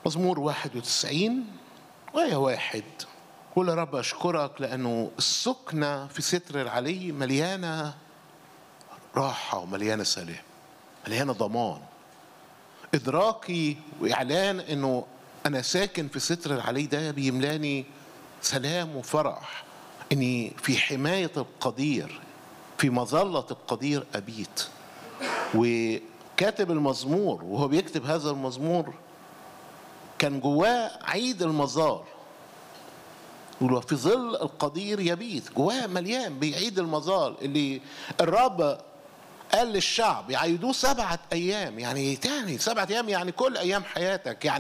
مزمور 91 وآية واحد قول يا رب أشكرك لأنه السكنة في ستر العلي مليانة راحة ومليانة سلام مليانة ضمان إدراكي وإعلان إنه أنا ساكن في ستر العلي ده بيملاني سلام وفرح إني في حماية القدير في مظلة القدير أبيت وكاتب المزمور وهو بيكتب هذا المزمور كان جواه عيد المزار يقول في ظل القدير يبيت جواه مليان بيعيد المظال اللي الرب قال للشعب يعيدوه سبعة أيام يعني تاني سبعة أيام يعني كل أيام حياتك يعني